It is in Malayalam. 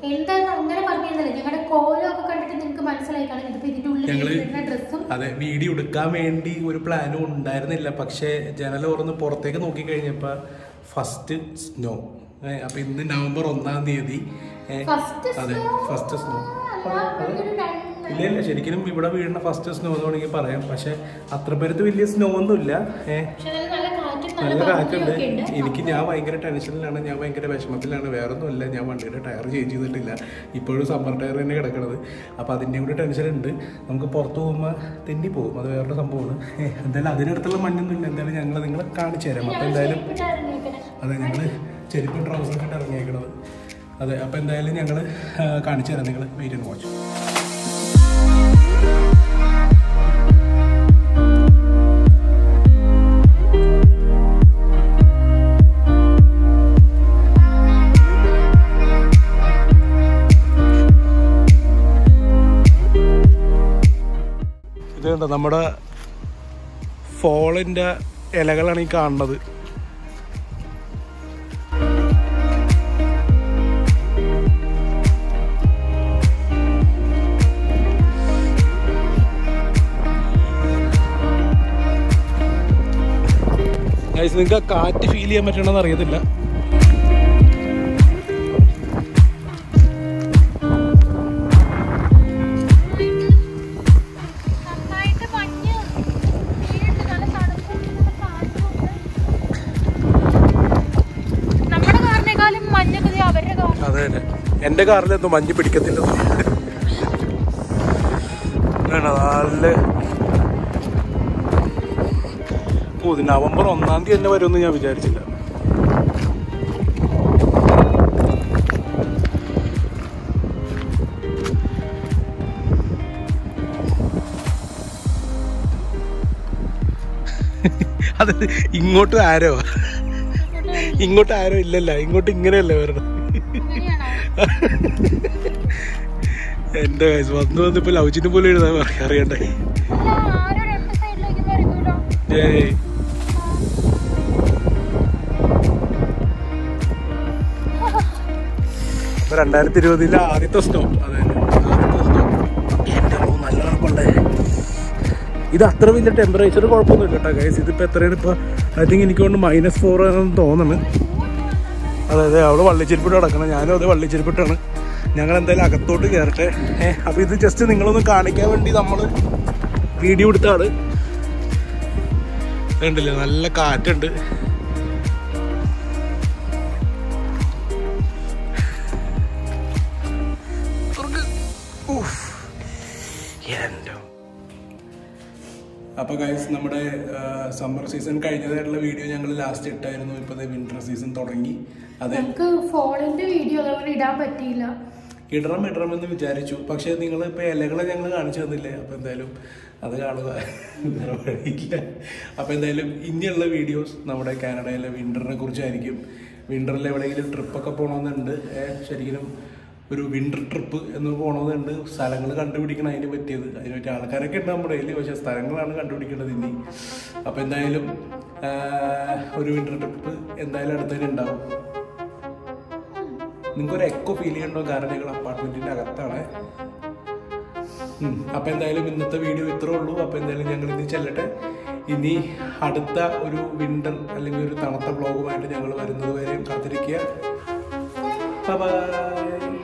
എന്തായാലും അങ്ങനെ പറഞ്ഞതല്ലേ ഞങ്ങളുടെ കോലം ഒക്കെ കണ്ടിട്ട് നിങ്ങൾക്ക് മനസ്സിലായി കാണും ഇതിപ്പോ ഇതിന്റെ ഉള്ളിൽ ഞങ്ങള് ഇടുന്ന ഡ്രസ്സും അതെ വീഡിയോ എടുക്കാൻ വേണ്ടി ഒരു പ്ലാനും ഉണ്ടായിരുന്നില്ല പക്ഷേ ജനൽ തുറന്ന് പുറത്തേക്ക് നോക്കി കഴിഞ്ഞപ്പോൾ ഫസ്റ്റ് സ്നോ അപ്പൊ ഇന്ന് നവംബർ ഒന്നാം തീയതി ഏ, ഫസ്റ്റ് അതെ ഫസ്റ്റ് സ്നോ രണ്ട് ഇല്ല ഇല്ല ശരിക്കും ഇവിടെ വീഴുന്ന ഫസ്റ്റ് സ്നോ എന്ന് വേണമെങ്കിൽ പറയാം പക്ഷെ അത്ര പേരത്ത് വലിയ സ്നോ ഒന്നുമില്ല ഏഹ് പക്ഷെ അതിൽ നല്ല കാറ്റും നല്ല നല്ല കാറ്റുണ്ട് ഭംഗിയൊക്കെ ഉണ്ട് എനിക്ക് ഞാൻ ഭയങ്കര ടെൻഷനിലാണ് ഞാൻ ഭയങ്കര വിഷമത്തിലാണ് വേറെ ഒന്നുമല്ല ഞാൻ വണ്ടിയുടെ ടയർ ചേഞ്ച് ചെയ്തിട്ടില്ല ഇപ്പോഴും സമ്മർ ടയർ തന്നെ കിടക്കണത് അപ്പോൾ അതിൻ്റെ കൂടി ടെൻഷൻ ഉണ്ട് നമുക്ക് പുറത്ത് പോകുമ്പോൾ തെന്നി പോകും അത് വേറൊരു സംഭവമാണ് ഏ, എന്തായാലും അതിനടുത്തുള്ള മഞ്ഞൊന്നും ഇല്ല എന്തായാലും ഞങ്ങൾ നിങ്ങളെ കാണിച്ചു തരാം അപ്പോൾ എന്തായാലും അതെ ഞങ്ങൾ ചെരുപ്പ് ട്രൗസറൊക്കെ ഇട്ട് ഇറങ്ങിയേക്കണത് അതെ അപ്പോൾ എന്തായാലും ഞങ്ങൾ കാണിച്ചു തരാം നിങ്ങൾ വെയിറ്റ് ആൻഡ് വാച്ച് ഇത് കണ്ടോ നമ്മുടെ ഫോളിൻ്റെ ഇലകളാണ് ഈ കാണുന്നത് ഗൈസ് നിങ്ങൾക്ക് ആ കാറ്റ് ഫീൽ ചെയ്യാൻ പറ്റണമെന്ന് അറിയത്തില്ല നന്നായിട്ട് മഞ്ഞ് വീഴുന്നുണ്ട്. നല്ല തണുപ്പുണ്ട്, നല്ല കാറ്റുമുണ്ട്. നമ്മുടെ കാറിനേക്കാളും മഞ്ഞൊക്കെ ദേ അവരുടെ കാർ അതെ അതെ എൻ്റെ കാറിലെന്തോ മഞ്ഞ് പിടിക്കത്തില്ല വേണോ നല്ല ഓ ഇത് നവംബർ ഒന്നാം തീയതി തന്നെ വരുമെന്ന് ഞാൻ വിചാരിച്ചില്ല അത് ഇങ്ങോട്ട് ആരോ ഇങ്ങോട്ട് ആരോ ഇല്ലല്ല ഇങ്ങോട്ട് ഇങ്ങനെയല്ലേ വരണം അങ്ങനെയാണോ എന്റെ guys, വന്ന് വന്നിപ്പോ ലൗചിനെ പോലെ എഴുതാൻ പറയാ അറിയണ്ടേ അല്ല ആരോ രണ്ട് സൈഡിലേക്ക് വരുമല്ലോ ഏയ് ഇപ്പൊ രണ്ടായിരത്തി ഇരുപതിലെ ആദ്യത്തെ സ്റ്റോപ്പ് അതെ ആദ്യത്തെ സ്റ്റോപ്പ് എന്റെ അമ്മോ, നല്ല തണുപ്പുണ്ടേ ഇത് അത്ര വലിയ ടെമ്പറേച്ചർ കുഴപ്പമൊന്നുമില്ല കേട്ടോ ഗൈസ് ഇതിപ്പോ എത്രയാണ് ഇപ്പൊ ഐ തിങ്ക് എനിക്ക് കൊണ്ട് മൈനസ് ഫോർ ആണെന്ന് തോന്നുന്നു അതെ അതെ അവള് വള്ളിച്ചെരിപ്പിട്ട് കിടക്കണം ഞാനും അത് വള്ളിച്ചെരിപ്പിട്ടാണ് ഞങ്ങൾ എന്തായാലും അകത്തോട്ട് കയറട്ടെ ഏഹ് അപ്പൊ ഇത് ജസ്റ്റ് നിങ്ങളൊന്ന് കാണിക്കാൻ വേണ്ടി നമ്മൾ വീഡിയോ എടുത്താണ് കണ്ടില്ലേ നല്ല കാറ്റുണ്ട് തുറക്ക്. ഉഫ്. എൻ്റെ. അപ്പൊ ഗൈസ് നമ്മുടെ സമ്മർ സീസൺ കഴിഞ്ഞതായിട്ടുള്ള വീഡിയോ ഞങ്ങൾ ലാസ്റ്റ് ഇട്ടായിരുന്നു ഇപ്പൊ വിന്റർ സീസൺ തുടങ്ങി അതെ നമുക്ക് ഫോണിന്റെ വീഡിയോ അതുപോലെ ഇടാൻ പറ്റിയില്ല ഇടണം ഇടണം എന്ന് വിചാരിച്ചു പക്ഷെ നിങ്ങൾ ഇപ്പൊ ഇലകളെ ഞങ്ങൾ കാണിച്ചു തന്നില്ലേ അപ്പൊ എന്തായാലും അത് കാണുക വേറെ വഴിയില്ല അപ്പൊ എന്തായാലും ഇനിയുള്ള വീഡിയോസ് നമ്മുടെ കാനഡയിലെ വിന്ററിനെ കുറിച്ചായിരിക്കും വിന്ററിൽ എവിടെയെങ്കിലും ട്രിപ്പൊക്കെ പോകണമെന്നുണ്ട് ഏഹ് ശരിക്കും ഒരു വിന്റർ ട്രിപ്പ് എന്ന് പോകണമെന്നുണ്ട് സ്ഥലങ്ങൾ കണ്ടുപിടിക്കണം അതിന് പറ്റിയത് അതിന് പറ്റിയ ആൾക്കാരൊക്കെ ഉണ്ട് നമ്മുടെ കയ്യിൽ പക്ഷെ സ്ഥലങ്ങളാണ് കണ്ടുപിടിക്കേണ്ടത് ഇനി അപ്പൊ എന്തായാലും ആഹ്, ഒരു വിന്റർ ട്രിപ്പ് എന്തായാലും അടുത്തതിന് ഉണ്ടാവും നിങ്ങൾക്ക് ഒരു എക്കോ ഫീൽ ചെയ്യണ്ടോ കാരണം ഞങ്ങൾ അപ്പാർട്ട്മെന്റിന്റെ അകത്താണ് ഉം. അപ്പൊ എന്തായാലും ഇന്നത്തെ വീഡിയോ ഇത്രേ ഉള്ളൂ അപ്പൊ എന്തായാലും ഞങ്ങൾ ഇനി ചെല്ലട്ടെ ഇനി അടുത്ത ഒരു വിന്റർ അല്ലെങ്കിൽ ഒരു തണുത്ത വ്ളോഗുമായിട്ട് ഞങ്ങൾ വരുന്നത് വരെയും കാത്തിരിക്കുക ബൈ